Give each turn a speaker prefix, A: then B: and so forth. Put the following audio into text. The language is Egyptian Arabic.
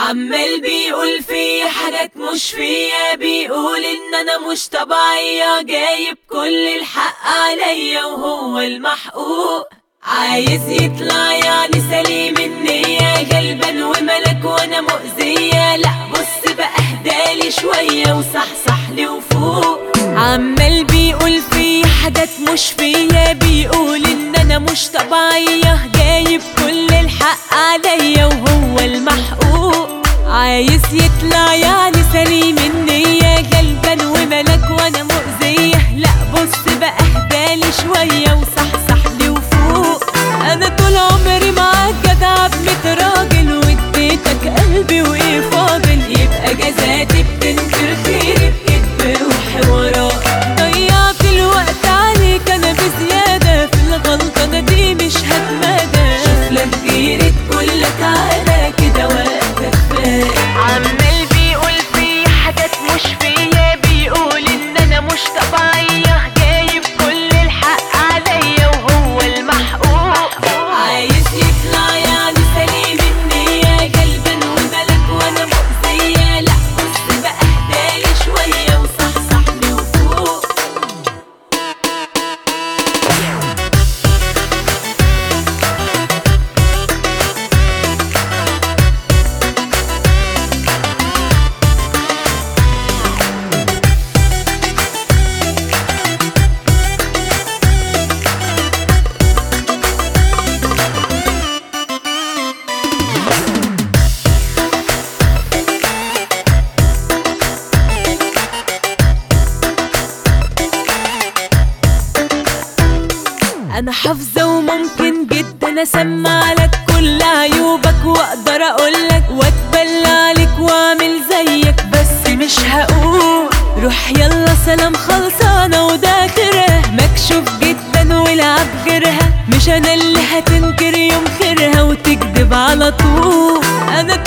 A: عمال بيقول في حاجات مش فيا بيقول ان انا مش طبيعية جايب كل الحق عليا وهو المحقوق عايز يطلع يعني سليم النية غلبان وملك وانا مؤذية لا بص بقى اهدالي شوية وصحصح لي وفوق عمال بيقول في حاجات مش فيا بيقول ان انا مش طبيعية جايب كل الحق عليا وهو المحقوق عايز يطلع يعني سليم النية غلبان وملك وانا مؤذية لا بص بقى اهدالي شوية وصحصح لي وفوق انا طول عمري معاك جدع بميت راجل واديتك قلبي وايه فاضل يبقى جزاتي بتنكر خيري بكدب وحوارات ضيعت الوقت عليك انا بزيادة في الغلطة انا دي مش هتمادى شوف لك غيري تقول لك على كده وقتك فات
B: عمال بيقول في حاجات مش فيا بيقول ان انا مش طبيعية جايب كل الحق عليا وهو المحقوق
A: عايز يطلع يعني سليم النية غلبان وملك وانا مؤذية لا بص بقى اهدالي شوية وصحصح لي وفوق انا حافظة وممكن جدا اسمع لك كل عيوبك واقدر اقولك واتبلى عليك واعمل زيك بس مش هقول روح يلا سلام خلصانة وده اخرها مكشوف جدا والعب غيرها مش انا اللي هتنكر يوم خيرها وتكذب على طول انا